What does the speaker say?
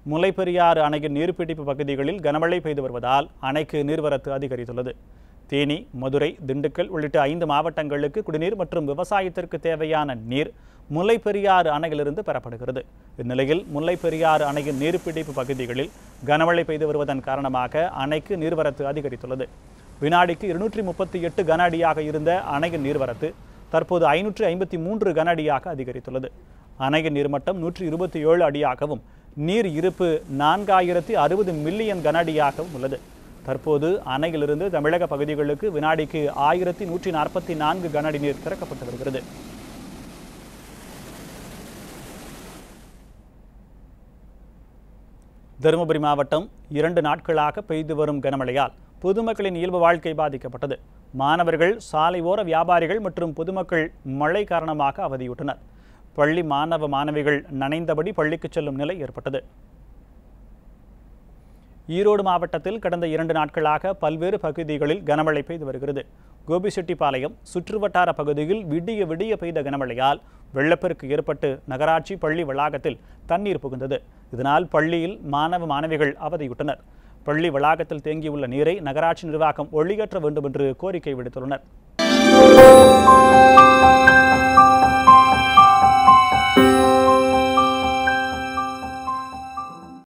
முல்லைப்பெரியாறு அணையின் நீர்பிடிப்பு பகுதிகளில் கனமழை பெய்து வருவதால் அணைக்கு நீர்வரத்து அதிகரித்துள்ளது தேனி மதுரை திண்டுக்கல் உள்ளிட்ட ஐந்து மாவட்டங்களுக்கு குடிநீர் மற்றும் விவசாயத்திற்கு தேவையான நீர் முல்லைப்பெரியாறு அணையிலிருந்து பெறப்படுகிறது இந்நிலையில் முல்லைப்பெரியாறு அணையின் நீர்பிடிப்பு பகுதிகளில் கனமழை பெய்து வருவதன் காரணமாக அணைக்கு நீர்வரத்து அதிகரித்துள்ளது வினாடிக்கு இருநூற்றி முப்பத்தி எட்டு கன அடியாக இருந்த அணையின் நீர்வரத்து தற்போது ஐநூற்று ஐம்பத்தி மூன்று கன அடியாக அதிகரித்துள்ளது அணையின் நீர்மட்டம் நூற்றி இருபத்தி ஏழு அடியாகவும் நீர் இருப்பு நான்காயிரத்தி அறுபது மில்லியன் கன அடியாகவும் உள்ளது தற்போது அணையிலிருந்து தமிழக பகுதிகளுக்கு வினாடிக்கு ஆயிரத்தி நூற்றி நாற்பத்தி நான்கு கன அடி நீர் திறக்கப்பட்டு வருகிறது தருமபுரி மாவட்டம் இரண்டு நாட்களாக பெய்து வரும் கனமழையால் பொதுமக்களின் இயல்பு வாழ்க்கை பாதிக்கப்பட்டது மாணவர்கள் சாலை ஓர வியாபாரிகள் மற்றும் பொதுமக்கள் மழை காரணமாக அவதியுற்றனர் பள்ளி மாணவ மாணவிகள் நனைந்தபடி பள்ளிக்கு செல்லும் நிலை ஏற்பட்டது ஈரோடு மாவட்டத்தில் கடந்த இரண்டு நாட்களாக பல்வேறு பகுதிகளில் கனமழை பெய்து வருகிறது கோபிச்செட்டிப்பாளையம் சுற்றுவட்டார பகுதியில் விடிய விடிய பெய்த கனமழையால் வெள்ளப்பெருக்கு ஏற்பட்டு நகராட்சி பள்ளி வளாகத்தில் தண்ணீர் புகுந்தது இதனால் பள்ளியில் மாணவ மாணவிகள் அவதியுற்றனர் பள்ளி வளாகத்தில் தேங்கியுள்ள நீரை நகராட்சி நிர்வாகம் ஒளியேற்ற வேண்டும் என்று கோரிக்கை விடுத்துள்ளனர்